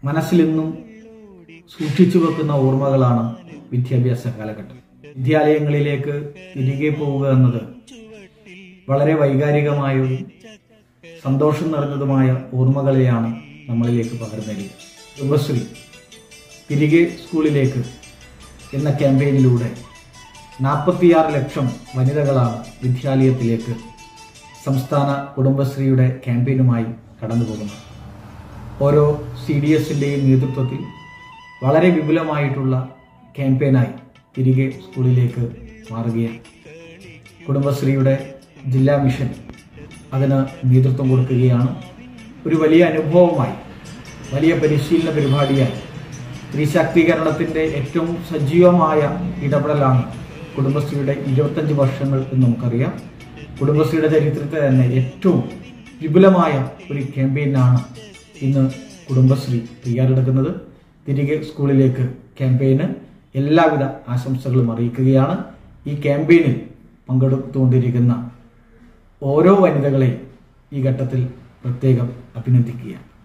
മനസ്സിലെന്നും സൂക്ഷിച്ചു വെക്കുന്ന ഓർമ്മകളാണ് വിദ്യാഭ്യാസ കാലഘട്ടം വിദ്യാലയങ്ങളിലേക്ക് തിരികെ പോവുക എന്നത് വളരെ വൈകാരികമായതും സന്തോഷം നിറഞ്ഞതുമായ ഓർമ്മകളെയാണ് നമ്മളിലേക്ക് പകർന്നത് കുടുംബശ്രീ തിരികെ സ്കൂളിലേക്ക് എന്ന ക്യാമ്പയിനിലൂടെ നാൽപ്പത്തിയാറ് ലക്ഷം വനിതകളാണ് വിദ്യാലയത്തിലേക്ക് സംസ്ഥാന കുടുംബശ്രീയുടെ ക്യാമ്പയിനുമായി കടന്നുപോകുന്നത് ഓരോ സി ഡി എസിൻ്റെയും നേതൃത്വത്തിൽ വളരെ വിപുലമായിട്ടുള്ള ക്യാമ്പയിനായി തിരികെ സ്കൂളിലേക്ക് മാറുകയാണ് കുടുംബശ്രീയുടെ ജില്ലാ മിഷൻ അതിന് നേതൃത്വം കൊടുക്കുകയാണ് ഒരു വലിയ അനുഭവമായി വലിയ പരിശീലന പരിപാടിയായി സ്ത്രീ ശാക്തീകരണത്തിൻ്റെ ഏറ്റവും സജീവമായ ഇടപെടലാണ് കുടുംബശ്രീയുടെ ഇരുപത്തഞ്ച് വർഷങ്ങൾ എന്ന് നമുക്കറിയാം കുടുംബശ്രീയുടെ ചരിത്രത്തിൽ തന്നെ ഏറ്റവും വിപുലമായ ഒരു ക്യാമ്പയിനാണ് ഇന്ന് കുടുംബശ്രീ തയ്യാറെടുക്കുന്നത് തിരികെ സ്കൂളിലേക്ക് ക്യാമ്പയിന് എല്ലാവിധ ആശംസകളും അറിയിക്കുകയാണ് ഈ ക്യാമ്പയിനിൽ പങ്കെടുത്തുകൊണ്ടിരിക്കുന്ന ഓരോ വനിതകളെയും ഈ ഘട്ടത്തിൽ പ്രത്യേകം അഭിനന്ദിക്കുകയാണ്